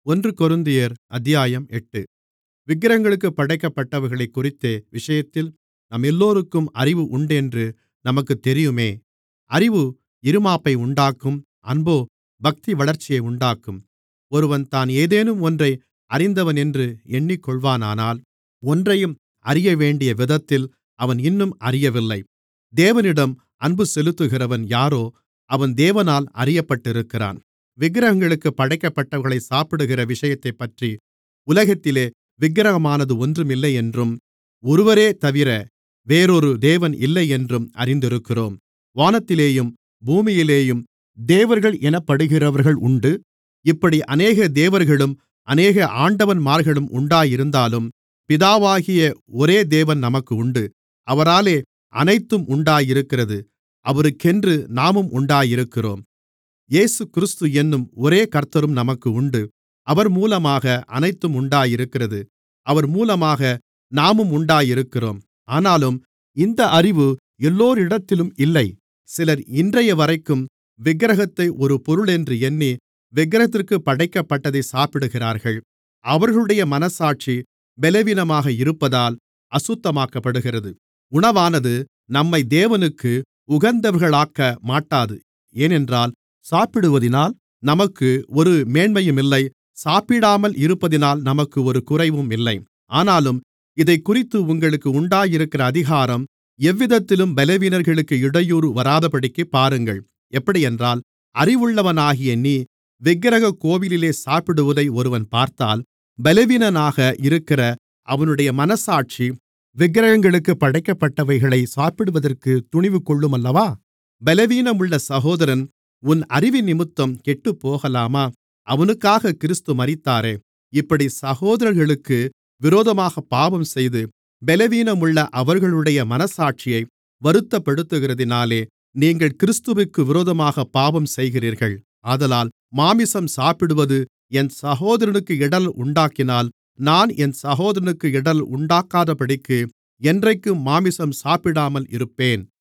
ஒன்று கொரிந்தியர் அத்தியாயம் எட்டு விக்கிரகங்களுக்குப் படைக்கப்பட்டவைகளைக்குறித்த விஷயத்தில் நம்மெல்லோருக்கும் அறிவு உண்டென்று நமக்குத் தெரியுமே அறிவு இறுமாப்பை உண்டாக்கும் அன்போ பக்திவளர்ச்சியை உண்டாக்கும் ஒருவன் தான் ஏதேனும் ஒன்றை அறிந்தவனென்று எண்ணிக்கொள்வானானால் ஒன்றையும் அறியவேண்டிய விதத்தில் அவன் இன்னும் அறியவில்லை தேவனிடம் அன்பு செலுத்துகிறவன் யாரோ அவன் தேவனால் அறியப்பட்டிருக்கிறான் விக்கிரகங்களுக்குப் படைக்கப்பட்டவைகளைச் சாப்பிடுகிற விஷயத்தைப்பற்றி உலகத்திலே விக்கிரகமானது ஒன்றுமில்லையென்றும் ஒருவரேதவிர வேறொரு தேவன் இல்லையென்றும் அறிந்திருக்கிறோம் வானத்திலேயும் பூமியிலேயும் தேவர்கள் எனப்படுகிறவர்கள் உண்டு இப்படி அநேக தேவர்களும் அநேக ஆண்டவன்மார்களும் உண்டாயிருந்தாலும் பிதாவாகிய ஒரே தேவன் நமக்கு உண்டு அவராலே அனைத்தும் உண்டாயிருக்கிறது அவருக்கென்று நாமும் உண்டாயிருக்கிறோம் இயேசுகிறிஸ்து என்னும் ஒரே கர்த்தரும் நமக்கு உண்டு அவர் மூலமாக அனைத்தும் உண்டாயிருக்கிறது அவர் மூலமாக நாமும் உண்டாயிருக்கிறோம் ஆனாலும் இந்த அறிவு எல்லோரிடத்திலும் இல்லை சிலர் இன்றையவரைக்கும் விக்கிரகத்தை ஒரு பொருளென்று எண்ணி விக்கிரகத்திற்குப் படைக்கப்பட்டதை சாப்பிடுகிறார்கள் அவர்களுடைய மனச்சாட்சி பலவீனமாக இருப்பதால் அசுத்தமாக்கப்படுகிறது உணவானது நம்மை தேவனுக்கு உகந்தவர்களாக்கமாட்டாது ஏனென்றால் சாப்பிடுவதினால் நமக்கு ஒரு மேன்மையுமில்லை சாப்பிடாமல் இருப்பதினால் நமக்கு ஒரு குறைவும் இல்லை ஆனாலும் இதைக்குறித்து உங்களுக்கு உண்டாயிருக்கிற அதிகாரம் எவ்விதத்திலும் பலவீனர்களுக்கு இடையூறு வராதபடிக்குப் பாருங்கள் எப்படியென்றால் அறிவுள்ளவனாகிய நீ விக்கிரகக் கோவிலிலே சாப்பிடுவதை ஒருவன் பார்த்தால் பலவீனனாக இருக்கிற அவனுடைய மனச்சாட்சி விக்கிரகங்களுக்குப் படைக்கப்பட்டவைகளைச் சாப்பிடுவதற்குத் துணிவுகொள்ளுமல்லவா பலவீனமுள்ள சகோதரன் உன் அறிவினிமித்தம் கெட்டுப்போகலாமா அவனுக்காகக் கிறிஸ்து மரித்தாரே இப்படி சகோதரர்களுக்கு விரோதமாகப் பாவம்செய்து பலவீனமுள்ள அவர்களுடைய மனச்சாட்சியை வருத்தப்படுத்துகிறதினாலே நீங்கள் கிறிஸ்துவிற்கு விரோதமாகப் பாவம் செய்கிறீர்கள் ஆதலால் மாம்சம் சாப்பிடுவது என் சகோதரனுக்கு இடறல் உண்டாக்கினால் நான் என் சகோதரனுக்கு இடறல் உண்டாக்காதபடிக்கு என்றைக்கும் மாம்சம் சாப்பிடாமல் இருப்பேன்